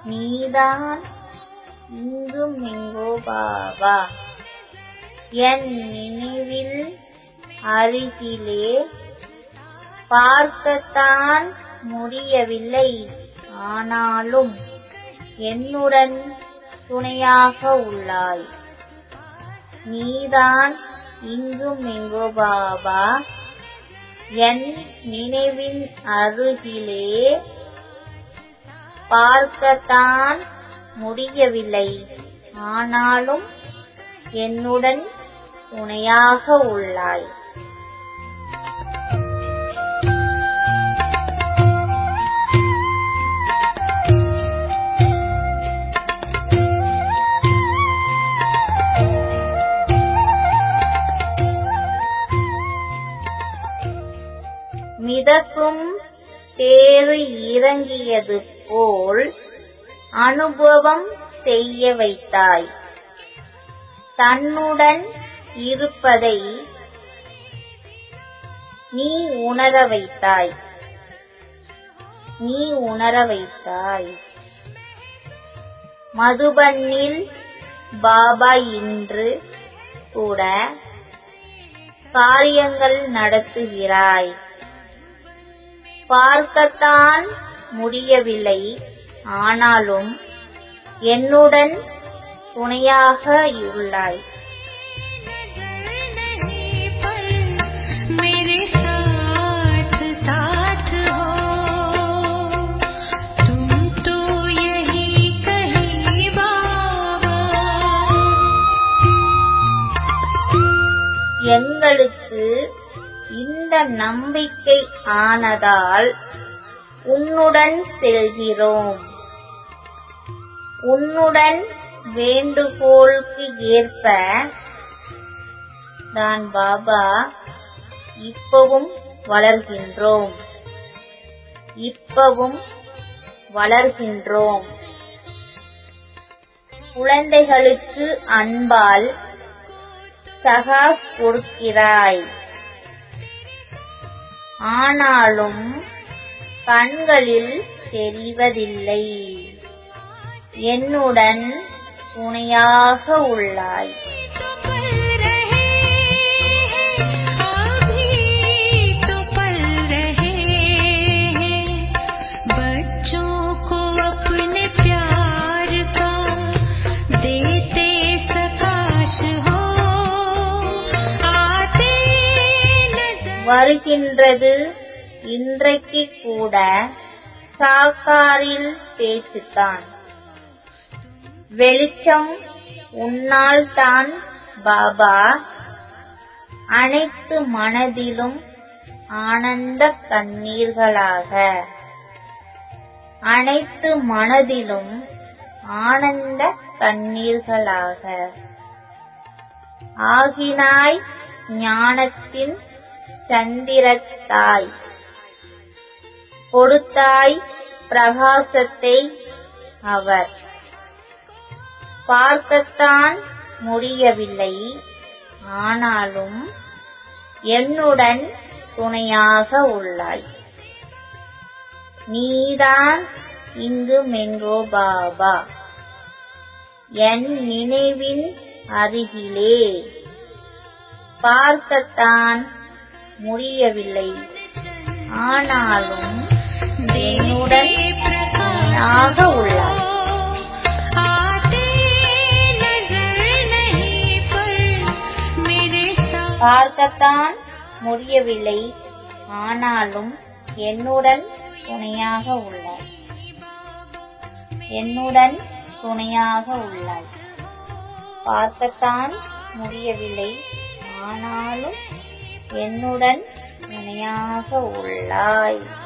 நீதான் இங்குமிங்கோ பாவா என் நினைவில் அருகிலே பார்க்கத்தான் முடியவில்லை ஆனாலும் என்னுடன் துணையாக உள்ளாய் நீதான் இங்குமிங்கோ பாவா என் நினைவின் அருகிலே பார்க்கத்தான் முடியவில்லை ஆனாலும் என்னுடன் துணையாக உள்ளாய் மிதக்கும் தேறு இறங்கியது போல் அனுபவம் செய்ய வைத்தாய் தன்னுடன் இருப்பதை நீ உணர வைத்தாய் நீ உணர வைத்தாய் மதுபன்னில் பாபா இன்று கூட காரியங்கள் நடத்துகிறாய் பார்க்கத்தான் முடியவில்லை ஆனாலும் என்னுடன் துணையாக உள்ளாய் नहीं पर मेरे साथ साथ हो तुम तो यही कहीं बाबा எங்களுக்கு இந்த நம்பிக்கை ஆனதால் உன்னுடன் செல்கிறோம் உன்னுடன் வேண்டுகோளுக்கு ஏற்ப தான் பாபா இப்பவும் வளர்கின்றோம் இப்பவும் வளர்கின்றோம் குழந்தைகளுக்கு அன்பால் சகாஸ் கொடுக்கிறாய் ஆனாலும் கண்களில் தெரிவதில்லை என்னுடன் துணையாக உள்ளாய் तो पल रहे अभी तो पल रहे बच्चों को अपने प्यार का देते सकाश हो आते नजर வருகின்றது இன்றைக்கு கூட சாக்காரில் பேச்சுத்தான் வெளிச்சம் உன்னால் தான் பாபா அனைத்து மனதிலும் ஆனந்த கண்ணீர்களாக அனைத்து மனதிலும் ஆனந்த கண்ணீர்களாக ஆகினாய் ஞானத்தின் சந்திரத்தாய் கொடுத்தாய் பிரகாசத்தை அவர் பார்க்கத்தான் முடியவில்லை ஆனாலும் என்னுடன் துணையாக உள்ளாய் நீதான் இங்கு மெங்கோ பாபா என் நினைவின் அருகிலே பார்க்கத்தான் முடியவில்லை ஆனாலும் என்னுடன் துணையாக உள்ளாய் आते नजर नहीं पर मेरे साथ பார்க்கத்தான் முடியவில்லை ஆனாலும் என்னுடன் துணையாக உள்ளாய் என்னுடன் துணையாக உள்ளாய் பார்க்கத்தான் முடியவில்லை ஆனாலும் என்னுடன் துணையாக உள்ளாய்